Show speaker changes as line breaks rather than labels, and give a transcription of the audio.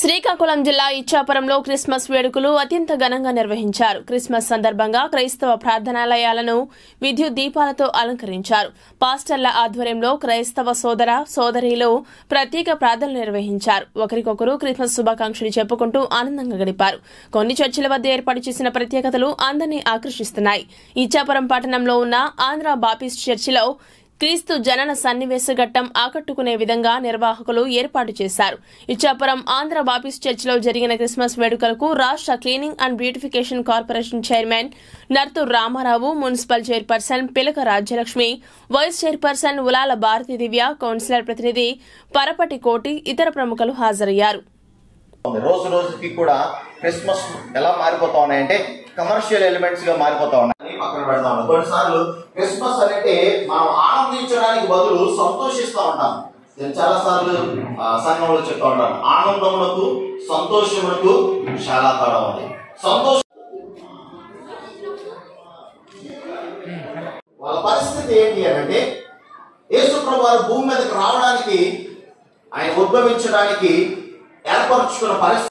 శ్రీకాకుళం జిల్లా ఇచ్చాపురంలో క్రిస్మస్ వేడుకలు అత్యంత ఘనంగా నిర్వహించారు క్రిస్మస్ సందర్భంగా క్రైస్తవ ప్రార్థనాలయాలను విద్యుత్ దీపాలతో అలంకరించారు పాస్టర్ల ఆధ్వర్యంలో క్రైస్తవ సోదర సోదరీలు ప్రత్యేక ప్రార్థనలు నిర్వహించారు ఒకరికొకరు క్రిస్మస్ శుభాకాంక్షలు చెప్పుకుంటూ ఆనందంగా గడిపారు కొన్ని చర్చిల వద్ద ఏర్పాటు చేసిన ప్రత్యేకతలు అందరినీ ఆకర్షిస్తున్నాయి ఇచ్చాపురం పట్టణంలో ఉన్న ఆంధ్ర బాపిస్ట్ చర్చిలో క్రీస్తు జనన సన్నివేశ ఘట్టం ఆకట్టుకునే విధంగా నిర్వాహకులు ఏర్పాటు చేశారు ఇచ్చాపురం ఆంధ్ర బాపిస్ట్ చర్చిలో జరిగిన క్రిస్మస్ వేడుకలకు రాష్ట్ర cleaning and beautification corporation chairman Narthu Ramarao municipal chairperson Pilaka Rajyalakshmi vice chairperson Ulala Bharathi Divya councillor ప్రతినిధి పరపటి కోటి ఇతర ప్రముఖులు హాజరయ్యారు
ఉంది. రోజు రోజుకి కూడా క్రిస్మస్ ఎలా మారిపోతా ఉన్నాయంటే కమర్షియల్ ఎలిమెంట్స్ గా మారిపోతా ఉన్నాయి అని పక్కన పెడతా ఉన్నాం కొన్నిసార్లు క్రిస్మస్ అంటే మనం ఆనందించడానికి బదులు సంతోషిస్తూ ఉంటాం నేను చాలా సార్లు సంఘంలో చెప్తా ఉంటాను ఆనందములకు సంతోషములకు చాలా తేడా ఉంది సంతోషం వాళ్ళ పరిస్థితి ఏంటి అని అంటే యేసుప్రభు వారు భూమి మీదకి రావడానికి ఆయన ఉద్భవించడానికి ఏర్పరచుకున్న పరిస్థితి